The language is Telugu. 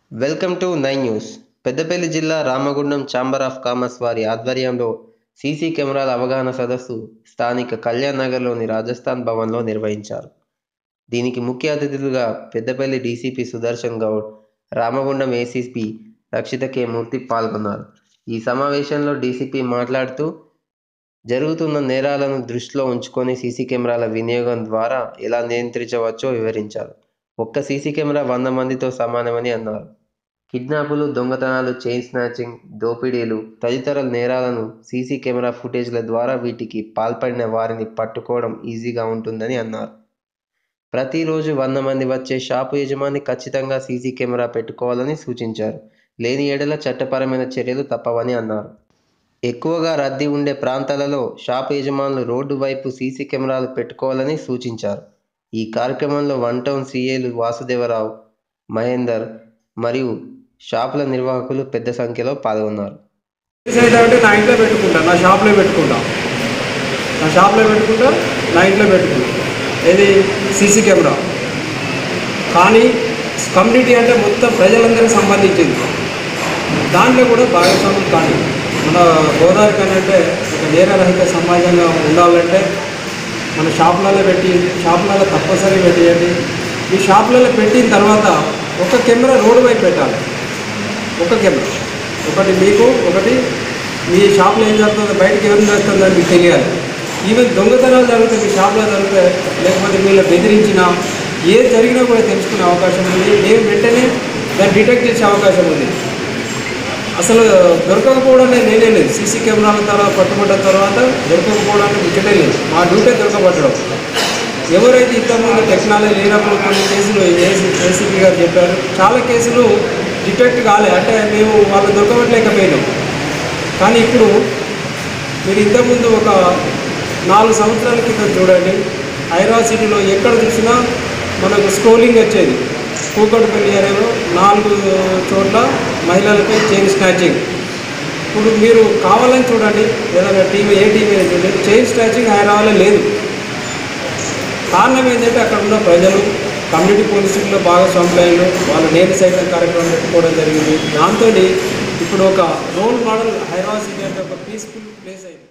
welcome to nine news Peddapalli జిల్లా రామగుండం ఛాంబర్ ఆఫ్ కామర్స్ వారి ఆధ్వర్యంలో సీసీ కెమెరాల అవగాహన సదస్సు స్థానిక కళ్యాణ్ నగర్లోని రాజస్థాన్ భవన్లో నిర్వహించారు దీనికి ముఖ్య అతిథులుగా Peddapalli DCP Sudarshan Goud Ramagundam ACP Rakshitha K Murthy పాల్గొన్నారు ఈ సమావేశంలో డీసీపీ మాట్లాడుతూ జరుగుతున్న నేరాలను దృష్టిలో ఉంచుకొని సీసీ కెమెరాల వినియోగం ద్వారా ఎలా నియంత్రించవచ్చో వివరించారు ఒక్క సీసీ కెమెరా వంద మందితో సమానమని అన్నారు కిడ్నాపులు దొంగతనాలు చైన్ స్నాచింగ్ దోపిడీలు తదితర నేరాలను సీసీ కెమెరా ఫుటేజ్ల ద్వారా వీటికి పాల్పడిన వారిని పట్టుకోవడం ఈజీగా ఉంటుందని అన్నారు ప్రతిరోజు వంద మంది వచ్చే షాపు యజమాని ఖచ్చితంగా సీసీ కెమెరా పెట్టుకోవాలని సూచించారు లేని ఏడల చట్టపరమైన చర్యలు తప్పవని అన్నారు ఎక్కువగా రద్దీ ఉండే ప్రాంతాలలో షాపు యజమానులు రోడ్డు వైపు సీసీ కెమెరాలు పెట్టుకోవాలని సూచించారు ఈ కార్యక్రమంలో వన్ టౌన్ సీఏలు వాసుదేవరావు మహేందర్ మరియు షాపుల నిర్వాహకులు పెద్ద సంఖ్యలో పాల్గొన్నారు అయితే అంటే నా ఇంట్లో పెట్టుకుంటా నా షాప్లో పెట్టుకుంటా నా షాప్లో పెట్టుకుంటా నా ఇంట్లో పెట్టుకుంటా ఇది సీసీ కెమెరా కానీ కమ్యూనిటీ అంటే మొత్తం ప్రజలందరికీ సంబంధించింది దాంట్లో కూడా భాగస్వామ్యం కానీ మన గోదావరి కానీ అంటే ఒక నేరరహిత సమాజంగా ఉండాలంటే మన షాపులలో పెట్టి షాపులలో తప్పనిసరి పెట్టేయండి ఈ షాపులలో పెట్టిన తర్వాత ఒక కెమెరా రోడ్డు వైపు పెట్టాలి ఒక కెమెరా ఒకటి మీకు ఒకటి మీ షాప్లో ఏం జరుగుతుందో బయటకి ఏం చేస్తుందో అని మీకు తెలియాలి ఈవెన్ దొంగతనాలు జరుగుతాయి మీ షాప్లో జరుగుతాయి లేకపోతే మీరు బెదిరించినా ఏది జరిగినా కూడా తెలుసుకునే అవకాశం ఉంది నేను వెంటనే దాన్ని డిటెక్ట్ చేసే అవకాశం ఉంది అసలు దొరకకపోవడమే నేనే లేదు సీసీ కెమెరాల ద్వారా పట్టుబడ్డ తర్వాత దొరకకపోవడానికి ముచ్చటే లేదు మా డ్యూటీ దొరకబట్టడం ఎవరైతే ఇంతకుముందు టెక్నాలజీ లేనప్పుడు కొన్ని కేసులు ఏసీ ఏసీపీ గారు చెప్పారు చాలా కేసులు డిటెక్ట్ కాలే అంటే మేము వాళ్ళు దొరకబట్టలేకపోయినాం కానీ ఇప్పుడు మీరు ఇంతకుముందు ఒక నాలుగు సంవత్సరాల క్రితం చూడండి హైదరాబాద్ సిటీలో ఎక్కడ చూసినా మనకు స్క్రోలింగ్ వచ్చేది కూకట్పల్లి ఏరియాలో నాలుగు చోట్ల మహిళలపై చైన్ స్నాచింగ్ ఇప్పుడు మీరు కావాలని చూడండి ఏదైనా టీవీ ఏ టీవీ అయినా చూడండి చైన్ స్నాచింగ్ హైదరాబాద్లో లేదు కారణం ఏంటంటే అక్కడ ఉన్న ప్రజలు కమ్యూనిటీ పోలీసింగ్లో భాగస్వాములైన వాళ్ళు నేను సైతం కార్యక్రమం పెట్టుకోవడం జరిగింది దాంతో ఇప్పుడు ఒక రోల్ మోడల్ హైదరాబాద్ సిటీ అంటే ఒక పీస్ఫుల్ ప్లేస్ అయింది